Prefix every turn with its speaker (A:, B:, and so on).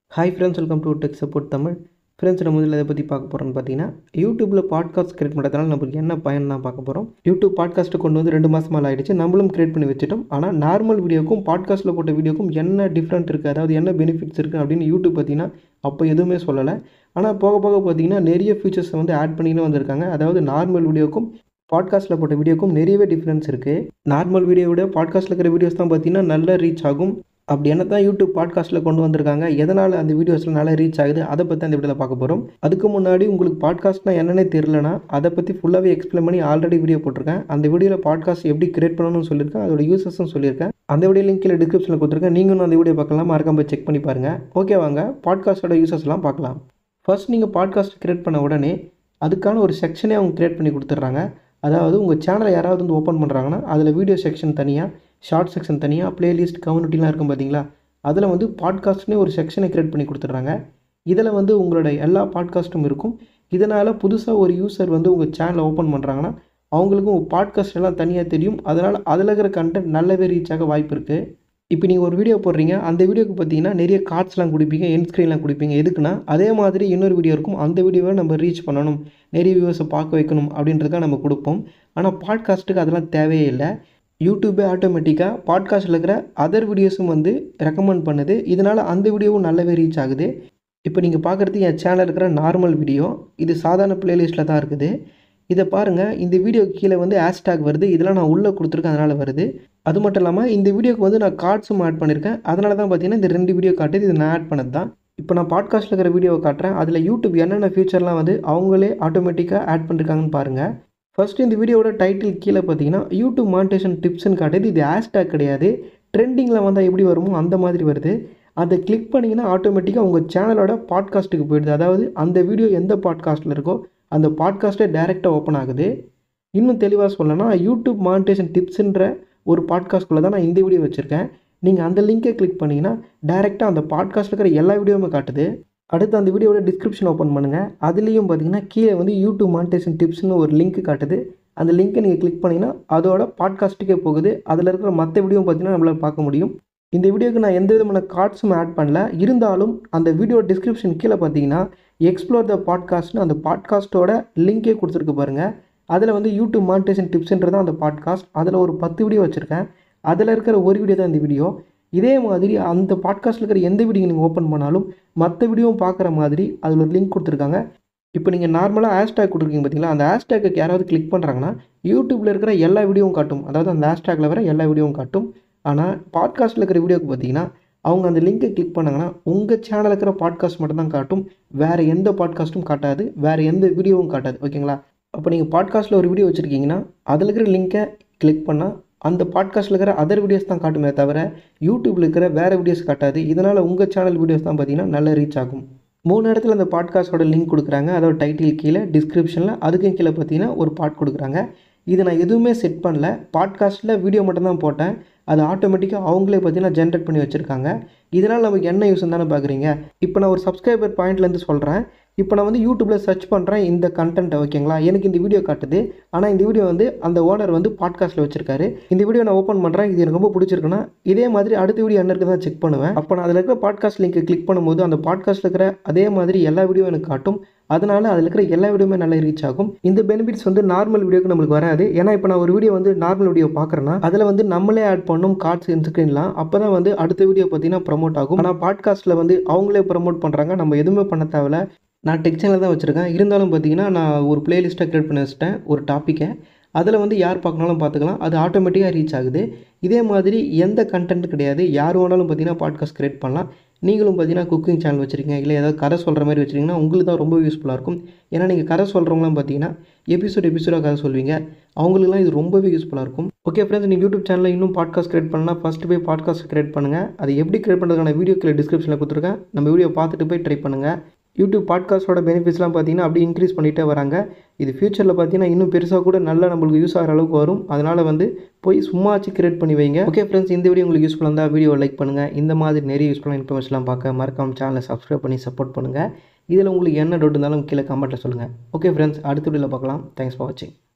A: hi friends welcome to tech support Tamil friends நம்ம முதல்ல இதை பற்றி பார்க்க போகிறோம்னு பார்த்தீங்கன்னா யூடியூப்பில் பாட்காஸ்ட் கிரியேட் பண்ணுறதுனால நமக்கு என்ன பயன் தான் பார்க்க போகிறோம் யூடியூப் பாட்காஸ்ட்டு கொண்டு வந்து ரெண்டு மாதம் மேலே ஆயிடுச்சு நம்மளும் கிரியேட் பண்ணி வச்சுட்டோம் ஆனால் நார்மல் வீடியோக்கும் பாட்காஸ்ட்டில் போட்ட வீடியோக்கும் என்ன டிஃப்ரெண்ட் இருக்குது அதாவது என்ன பெனிஃபிட்ஸ் இருக்குது அப்படின்னு யூடியூப் பார்த்தீங்கன்னா அப்போ எதுவுமே சொல்லலை ஆனால் போக போக பார்த்தீங்கன்னா நிறைய ஃபீச்சர்ஸை வந்து ஆட் பண்ணின்னு வந்திருக்காங்க அதாவது நார்மல் வீடியோக்கும் பாட்காஸ்ட்டில் போட்ட வீடியோக்கும் நிறையவே டிஃப்ரென்ஸ் இருக்குது நார்மல் வீடியோவோட பாட்காஸ்ட்டில் இருக்கிற வீடியோஸ் தான் பார்த்தீங்கன்னா நல்லா ரீச் ஆகும் அப்படி என்ன தான் யூடியூப் பாட்காஸ்ட்டில் கொண்டு வந்திருக்காங்க எதனால் அந்த வீடியோஸில் நல்லா ரீச் ஆகுது அதை பற்றி அந்த வீடியோவில் பார்க்க போகிறோம் அதுக்கு முன்னாடி உங்களுக்கு பாட்காஸ்ட்னா என்னன்னே தெரிலனா அதை பற்றி ஃபுல்லாகவே எக்ஸ்பிளைன் பண்ணி ஆல்ரெடி வீடியோ போட்டிருக்கேன் அந்த வீடியோவில் பாட்காஸ்ட் எப்படி கிரியேட் பண்ணணும்னு சொல்லியிருக்கேன் அதோட யூசஸும் சொல்லியிருக்கேன் அந்த வீடியோ லிங்க் கீழே டிஸ்கிரிப்ஷனில் கொடுத்துருக்கேன் நீங்களும் அந்த வீடியோ பார்க்கலாம் மறக்காம போய் செக் பண்ணி பாருங்கள் ஓகே வாங்க பாட்காஸ்ட்டோட யூசஸ்லாம் பார்க்கலாம் ஃபர்ஸ்ட் நீங்கள் பாட்காஸ்ட் கிரியேட் பண்ண உடனே அதுக்கான ஒரு செக்ஷனே அவங்க கிரியேட் பண்ணி கொடுத்துட்றாங்க அதாவது உங்கள் சேனலை யாராவது வந்து ஓப்பன் பண்ணுறாங்கன்னா அதில் வீடியோ செக்ஷன் தனியாக ஷார்ட் செக்ஷன் தனியாக ப்ளேலிஸ்ட் கம்யூனிட்டிலாம் இருக்கும் பார்த்தீங்களா அதில் வந்து பாட்காஸ்ட்னே ஒரு செக்ஷனை க்ரியேட் பண்ணி கொடுத்துட்றாங்க இதில் வந்து உங்களோட எல்லா பாட்காஸ்ட்டும் இருக்கும் இதனால் புதுசாக ஒரு யூசர் வந்து உங்கள் சேனலை ஓப்பன் பண்ணுறாங்கன்னா அவங்களுக்கும் பாட்காஸ்ட் எல்லாம் தனியாக தெரியும் அதனால் அதில் இருக்கிற கண்டென்ட் நல்லாவே ரீச் ஆக வாய்ப்பு இருக்குது இப்போ நீங்கள் ஒரு வீடியோ போடுறீங்க அந்த வீடியோக்கு பார்த்தீங்கன்னா நிறைய கார்ட்ஸ்லாம் கொடுப்பீங்க என் ஸ்க்ரீன்லாம் கொடுப்பீங்க எதுக்குன்னா அதே மாதிரி இன்னொரு வீடியோ இருக்கும் அந்த வீடியோவை நம்ம ரீச் பண்ணணும் நிறைய வியூவர்ஸை பார்க்க வைக்கணும் அப்படின்றதுக்காக நம்ம கொடுப்போம் ஆனால் பாட்காஸ்ட்டுக்கு அதெல்லாம் தேவையே இல்லை யூடியூபே ஆட்டோமேட்டிக்காக பாட்காஸ்ட்டில் இருக்கிற அதர் வீடியோஸும் வந்து ரெக்கமெண்ட் பண்ணுது இதனால் அந்த வீடியோவும் நல்லாவே ரீச் ஆகுது இப்போ நீங்கள் பார்க்குறது என் சேனலில் இருக்கிற நார்மல் வீடியோ இது சாதாரண ப்ளேலிஸ்ட்டில் தான் இருக்குது இதை பாருங்கள் இந்த வீடியோ கீழே வந்து ஹேஷ்டேக் வருது இதெல்லாம் நான் உள்ளே கொடுத்துருக்கேன் அதனால் வருது அது மட்டும் இல்லாமல் இந்த வீடியோக்கு வந்து நான் கார்ட்ஸும் ஆட் பண்ணியிருக்கேன் அதனால தான் பார்த்தீங்கன்னா இந்த ரெண்டு வீடியோ காட்டுது இது நான் ஆட் பண்ணது தான் இப்போ நான் பாட்காஸ்ட்டில் இருக்கிற வீடியோவை காட்டுறேன் அதில் யூடியூப் என்னென்ன ஃபியூச்சர்லாம் வந்து அவங்களே ஆட்டோமேட்டிக்காக ஆட் பண்ணியிருக்காங்கன்னு பாருங்கள் ஃபஸ்ட்டு இந்த வீடியோவோட டைட்டில் கீழே பார்த்தீங்கன்னா யூடியூப் மானிட்டேஷன் டிப்ஸ்னு காட்டுது இது ஹேஷ்டேக் கிடையாது ட்ரெண்டிங்கில் வந்தால் எப்படி வருமோ அந்த மாதிரி வருது அதை கிளிக் பண்ணிங்கன்னா ஆட்டோமேட்டிக்காக உங்கள் சேனலோட பாட்காஸ்ட்டுக்கு போயிடுது அதாவது அந்த வீடியோ எந்த பாட்காஸ்ட்டில் இருக்கோ அந்த பாட்காஸ்ட்டே டேரெக்டாக ஓப்பன் ஆகுது இன்னும் தெளிவாக சொல்லணும்னா யூடியூப் மானிட்டேஷன் டிப்ஸுன்ற ஒரு பாட்காஸ்ட்குள்ளே தான் நான் இந்த வீடியோ வச்சுருக்கேன் நீங்கள் அந்த லிங்கை கிளிக் பண்ணிங்கன்னா டேரெக்டாக அந்த பாட்காஸ்ட்டில் இருக்கிற எல்லா வீடியோவுமே காட்டுது அடுத்து அந்த வீடியோட டிஸ்கிரிப்ஷன் ஓப்பன் பண்ணுங்கள் அதுலேயும் பார்த்தீங்கன்னா கீழே வந்து யூடியூப் மானிட்டேஷன் டிப்ஸ்னு ஒரு லிங்க் காட்டுது அந்த லிங்க்கை நீங்கள் கிளிக் பண்ணிங்கன்னா அதோட பாட்காஸ்ட்டுக்கே போகுது அதில் இருக்கிற மற்ற வீடியோ பார்த்தீங்கன்னா நம்மளால் பார்க்க முடியும் இந்த வீடியோக்கு நான் எந்த விதமான கார்ட்ஸும் ஆட் பண்ணல இருந்தாலும் அந்த வீடியோ டிஸ்கிரிப்ஷன் கீழே பார்த்தீங்கன்னா எக்ஸ்ப்ளோர் த பாட்காஸ்ட்னு அந்த பாட்காஸ்ட்டோட லிங்கே கொடுத்துருக்கு பாருங்கள் அதில் வந்து யூடியூப் மானிட்டேஷன் டிப்ஸ்ன்றது அந்த பாட்காஸ்ட் அதில் ஒரு பத்து வீடியோ வச்சுருக்கேன் அதில் இருக்கிற ஒரு வீடியோ தான் இந்த வீடியோ இதே மாதிரி அந்த பாட்காஸ்ட்டில் இருக்கிற எந்த வீடியோ நீங்கள் ஓப்பன் பண்ணாலும் மற்ற வீடியோவும் பார்க்குற மாதிரி அதில் ஒரு லிங்க் கொடுத்துருக்காங்க இப்போ நீங்கள் நார்மலாக ஹேஷ்டேக் கொடுத்துருக்கீங்க பார்த்தீங்களா அந்த ஹேஷ்டேக்கு யாராவது கிளிக் பண்ணுறாங்கன்னா யூடியூப்பில் இருக்கிற எல்லா வீடியோவும் காட்டும் அதாவது அந்த ஹேஷ்டேக்கில் வர எல்லா வீடியோவும் காட்டும் ஆனால் பாட்காஸ்ட்டில் இருக்கிற வீடியோக்கு பார்த்தீங்கன்னா அவங்க அந்த லிங்கை கிளிக் பண்ணாங்கன்னா உங்கள் சேனலில் இருக்கிற பாட்காஸ்ட் மட்டும் தான் காட்டும் வேறு எந்த பாட்காஸ்ட்டும் காட்டாது வேறு எந்த வீடியோவும் காட்டாது ஓகேங்களா அப்போ நீங்கள் பாட்காஸ்ட்டில் ஒரு வீடியோ வச்சுருக்கீங்கன்னா அதில் இருக்கிற லிங்க்கை கிளிக் பண்ணால் அந்த பாட்காஸ்ட்டில் இருக்கிற அதர் வீடியோஸ் தான் காட்டுமே தவிர யூடியூப்பில் இருக்கிற வேறு வீடியோஸ் காட்டாது இதனால் உங்கள் சேனல் வீடியோஸ் தான் பார்த்தீங்கன்னா நல்லா ரீச் ஆகும் மூணு இடத்துல அந்த பாட்காஸ்ட்டோட லிங்க் கொடுக்குறாங்க அதோட டைட்டில் கீழே டிஸ்கிரிப்ஷனில் அதுக்கும் கீழே பார்த்தீங்கன்னா ஒரு பாட் கொடுக்குறாங்க இது நான் எதுவுமே செட் பண்ணல பாட்காஸ்ட்டில் வீடியோ மட்டும்தான் போட்டேன் அது ஆட்டோமேட்டிக்காக அவங்களே பார்த்தீங்கன்னா ஜென்ரேட் பண்ணி வச்சுருக்காங்க இதனால் நமக்கு என்ன யூஸ் தானே பார்க்குறீங்க இப்போ நான் ஒரு சப்ஸ்கிரைபர் பாயிண்ட்லேருந்து சொல்கிறேன் இப்போ நான் வந்து யூடியூப்பில் சர்ச் பண்ணுறேன் இந்த கண்டென்ட்டை ஓகேங்களா எனக்கு இந்த வீடியோ காட்டுது ஆனால் இந்த வீடியோ வந்து அந்த ஓனர் வந்து பாட்காஸ்ட்டில் வச்சிருக்காரு இந்த வீடியோ நான் ஓப்பன் பண்ணுறேன் இது எனக்கு ரொம்ப பிடிச்சிருக்குன்னா இதே மாதிரி அடுத்த வீடியோ என்ன இருக்குதான் செக் பண்ணுவேன் அப்போ நான் அதில் இருக்கிற பாட்காஸ்ட் லிங்க்கை கிளிக் பண்ணும்போது அந்த பாட்காஸ்ட்டில் இருக்கிற அதே மாதிரி எல்லா வீடியோ எனக்கு காட்டும் அதனால் அதில் இருக்கிற எல்லா வீடியோமே நல்லா ரீச் ஆகும் இந்த பெனிஃபிட்ஸ் வந்து நார்மல் வீடியோக்கு நம்மளுக்கு வராது ஏன்னா இப்போ நான் ஒரு வீடியோ வந்து நார்மல் வீடியோ பார்க்குறேன்னா அதில் வந்து நம்மளே ஆட் பண்ணும் கார்ட்ஸ் இன்ஸ்க்ரீன்லாம் அப்போ தான் வந்து அடுத்த வீடியோ பார்த்தீங்கன்னா ப்ரமோட் ஆகும் ஆனால் பாட்காஸ்ட்டில் வந்து அவங்களே ப்ரமோட் பண்ணுறாங்க நம்ம எதுவுமே பண்ண தேவையில்ல நான் டெக் சேனல் தான் வச்சுருக்கேன் இருந்தாலும் பார்த்தீங்கன்னா நான் ஒரு பிளேலிஸ்ட்டை க்ரியேட் பண்ணி வச்சிட்டேன் ஒரு டாப்பிக்கை அதில் வந்து யார் பார்க்கணாலும் பார்த்துக்கலாம் அது ஆட்டோமேட்டிக்காக ரீச் ஆகுது இதே மாதிரி எந்த கண்டென்ட் கிடையாது யார் வேணாலும் பார்த்தீங்கன்னா பாட்காஸ்ட் க்ரியேட் பண்ணலாம் நீங்களும் பார்த்தீங்கன்னா குக்கிங் சேனல் வச்சுருக்கீங்க இல்லை ஏதாவது கதை சொல்கிற மாதிரி வச்சுருக்கீங்கன்னா உங்களுக்கு தான் ரொம்ப யூஸ்ஃபுல்லாக இருக்கும் ஏன்னா நீங்கள் கதை சொல்கிறவங்களாம் பார்த்தீங்கன்னா எபிசோட் எபிசோடாக கதை சொல்வீங்க அவங்களுக்குலாம் இது ரொம்பவே யூஸ்ஃபுல்லாக இருக்கும் ஓகே ஃப்ரெண்ட்ஸ் நீங்கள் யூடியூப் சேனலில் இன்னும் பாட்காஸ்ட் க்ரியேட் பண்ணால் ஃபஸ்ட்டு போய் பாட்காஸ்ட் க்ரியேட் பண்ணுங்கள் அது எப்படி க்ரியேட் பண்ணுறதுக்கான வீடியோ கீழே டிஸ்கிரிப்ஷனில் கொடுத்துருக்கேன் நம்ம வீடியோ பார்த்துட்டு போய் ட்ரை பண்ணுங்கள் யூடியூப் பாட்காஸ்ட்டோட பெனிஃபிட்ஸ்லாம் பார்த்தீங்கன்னா அப்படியே இன்க்ரீஸ் பண்ணிகிட்டே வராங்க இது ஃபியூச்சரில் பார்த்தீங்கன்னா இன்னும் பெருசாக கூட நல்லா நம்மளுக்கு யூஸ் ஆகிற அளவுக்கு வரும் அதனால் வந்து போய் சும்மாச்சு கிரியேட் பண்ணி வைங்க ஓகே ஃப்ரெண்ட்ஸ் இந்த வீடியோ உங்களுக்கு யூஸ்ஃபுல்லாக இருந்தால் வீடியோ லைக் பண்ணுங்கள் இந்த மாதிரி நிறைய யூஸ்ஃபுல்லான இன்ஃபர்மேஷன்லாம் பார்க்க மறக்காம சேனலை சப்ஸ்கிரைப் பண்ணி சப்போர்ட் பண்ணுங்கள் இதில் உங்களுக்கு என்ன டவுட் இருந்தாலும் கீழே கமெண்ட்டில் சொல்லுங்கள் ஓகே ஃப்ரெண்ட்ஸ் அடுத்த வீடியோவில் பார்க்கலாம் தேங்க்ஸ் ஃபார் வாட்சிங்